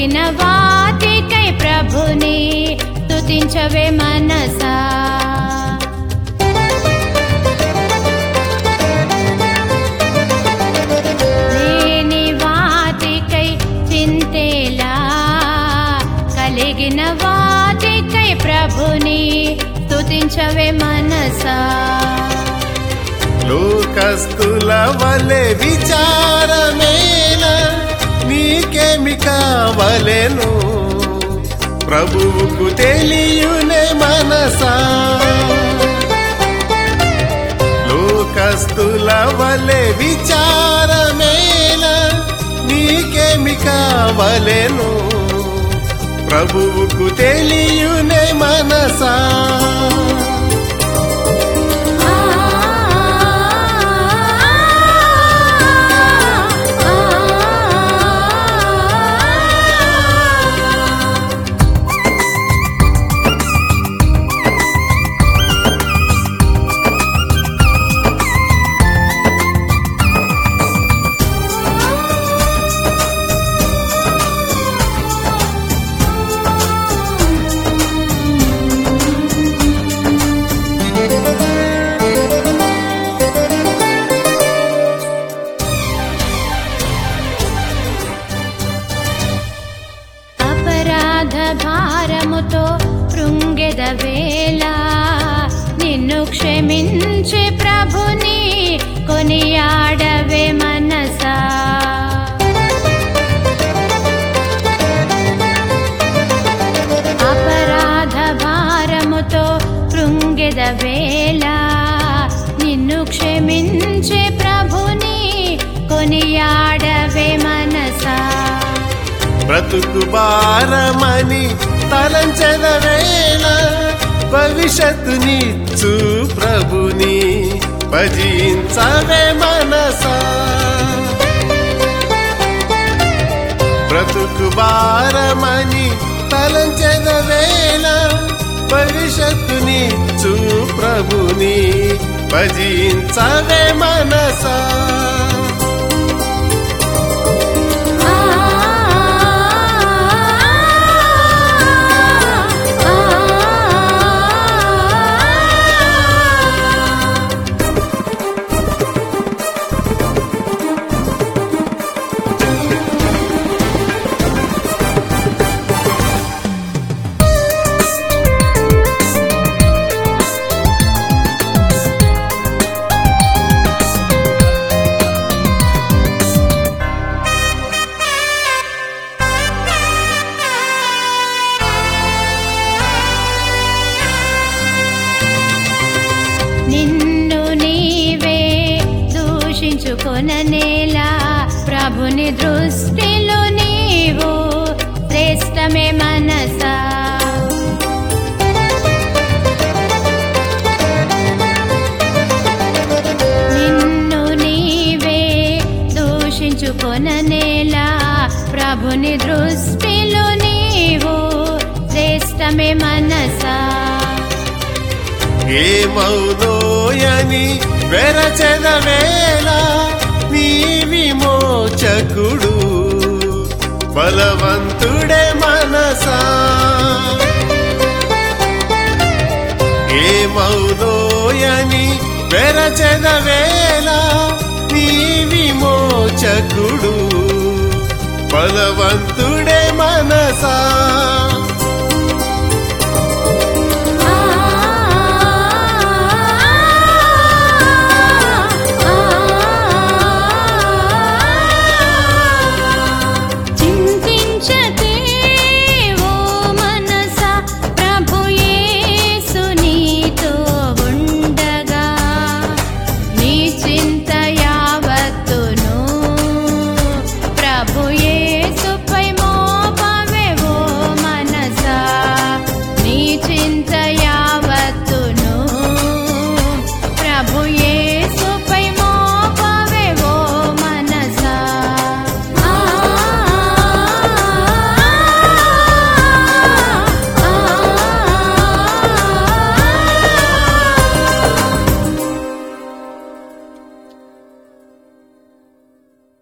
కలిగిన వాటికై ప్రభుని స్తుతించవే మనసా లేని వాటికై చింతేలా కలిగిన వాటికై ప్రభుని స్తుతించవే మనసా లోకస్తుల వలె విచారమేల నీకేమి కావలెను ప్రభువుకు తెలియునే మనసా లోకస్తుల వలె విచారమేల నీకేమి కావలెను ప్రభువుకు తెలియునే మనసా ఆ అపరాధ భారముతో కృంగెద వేళ నిన్ను క్షమించే ప్రభుని కొనియాడవే మనసా అపరాధ భారముతో కృంగెద వేళ నిన్ను క్షమించే ప్రభుని కొనియాడవే మనసా బ్రతుకు భారమని తలంచద వేళ భవిష్యత్తునిచ్చు ప్రభుని భజించవే మనసా బ్రతుకు భారమని తలంచద వేళ భవిష్యత్తునిచ్చు ప్రభుని భజించవే మనసా ఆ నిన్ను నీవే దూషించుకొననేలా ప్రభుని దృష్టిలో నీవు శ్రేష్టమే మనసా నిన్ను నీవే దూషించుకొననేలా ప్రభుని దృష్టిలో నీవు శ్రేష్టమే మనసా ఏమౌనోయని వెరచెద వేళ నీ విమోచకుడు బలవంతుడే మనసా ఏమౌనోయని వెరచెద వేళ నీ విమోచకుడు బలవంతుడే మనసా చింతించకే ఓ మనసా ప్రభు యేసు నీతో ఉండగా నీ చింత యావత్తును ప్రభు యేసుపై మోపవే ఓ మనసా నీ చింత యావత్తును ప్రభు